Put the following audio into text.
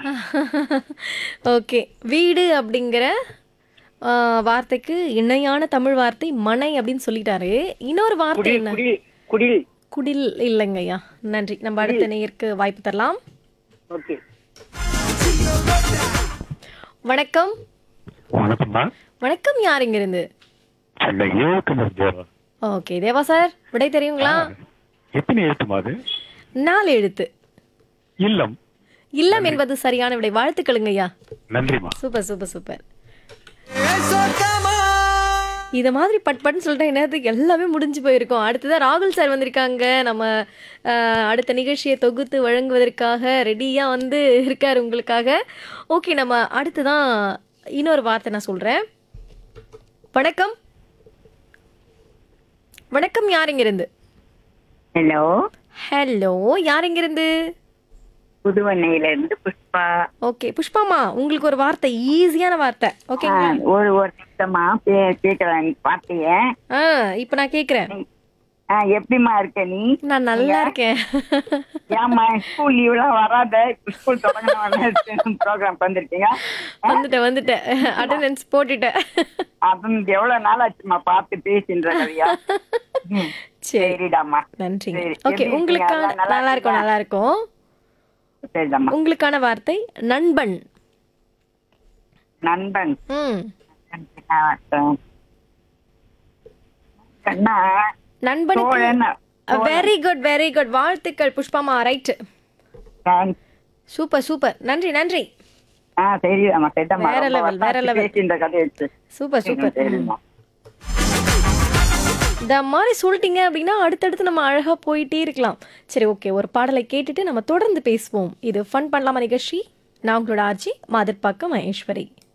Okay வீடு அப்படிங்கிற ஆ, வார்த்தைக்கு இணையான தமிழ் வார்த்தை மனை அப்படின்னு சொல்லிட்டாரு இன்னொரு வார்த்தை குடில் என்ன குடில் குடில் குடில் இல்லைங்கய்யா நன்றி நம்ம அடுத்த நேயருக்கு வாய்ப்பு தரலாம் ஓகே வணக்கம் வணக்கம்மா வணக்கம் யார் இங்கிருந்து சென்னை ஏழுக்குமர் தேவா ஓகே தேவா சார் விடை தெரியுங்களா எத்தனை எழுத்துமா அது நாலு எழுத்து இல்லம் இல்லம் என்பது சரியான விடை வாழ்த்துக்களுங்கய்யா நன்றிம்மா சூப்பர் சூப்பர் சூப்பர் இத மாதிரி பட் பட்னு சொல்லிட்டா என்னது எல்லாமே முடிஞ்சு போயிருக்கும் அடுத்ததா ராகுல் சார் வந்திருக்காங்க நம்ம அஹ், அடுத்த நிகழ்ச்சியை தொகுத்து வழங்குவதற்காக ரெடியா வந்து இருக்காரு உங்களுக்காக ஓகே நம்ம அடுத்ததான் இன்னொரு வார்த்தை நான் சொல்றேன் வணக்கம் வணக்கம் யார் இங்கிருந்து ஹலோ ஹலோ யார் இங்கிருந்து புதுவண்ணையில இருந்து புஷ்பா ஓகே புஷ்பாமா உங்களுக்கு ஒரு வார்த்தை ஈஸியான வார்த்தை ஆ, ஓகேங்களா ஒரு ஒரு நிமிஷமா பே- கேக்குறேன் பாத்திய ஆ இப்போ நான் கேக்குறேன் எப்படிமா இருக்க நீ நான் நல்லா இருக்கேன் ஏமா ஸ்கூல் லீவ்லாம் வராத ஸ்கூல் தொடங்கணும் ப்ரோக்ராம் வந்திருக்கீங்க வந்துட்டேன் வந்துட்டேன் அட்டெண்டன்ஸ் போட்டுட்டேன் அது எவ்வளவு நாள் ஆச்சுமா பார்த்து பேசின்ற கதையா ம், சரி சரிடாமா நன்றிங்க சரி, ஓகே எப்படி உங்களுக்கான இருக்கீங்க? நல்லா நல்லா இருக்கும் நல்லா இருக்கும் சரிடாமா உங்களுக்கான வார்த்தை நண்பன் நண்பன் ம் கண்ணா நண்பனுக்கு தோழன் வெரி குட் வெரி குட் வாழ்த்துக்கள் புஷ்பாமா ரைட் thanks. சூப்பர் சூப்பர் நன்றி நன்றி ஆ சரிடாமா சரிடாமா வேற ரொம்ப level, வேற வருஷம் level. பேசின்ற கதையை வச்சு சூப்பர் சூப்பர் சரிம்மா இந்த மாதிரி சொல்லிட்டீங்க அப்படின்னா அடுத்தடுத்து நம்ம அழகா போயிட்டே இருக்கலாம் சரி ஓகே ஒரு பாடலை கேட்டுட்டு நம்ம தொடர்ந்து பேசுவோம் இது ஃபன் பண்ணலாமா நிகழ்ச்சி நான் உங்களோட ஆர்ஜி மாதிர்பாக்கம் மகேஸ்வரி